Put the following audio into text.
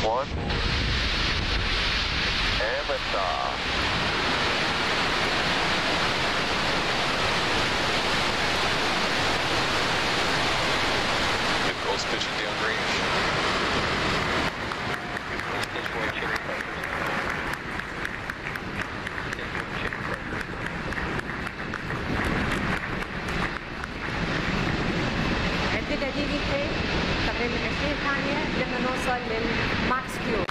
one. And liftoff. Good goals pitching down range. عد دقيقتين تقريبا 20 ثانية لما نوصل للماكس فيول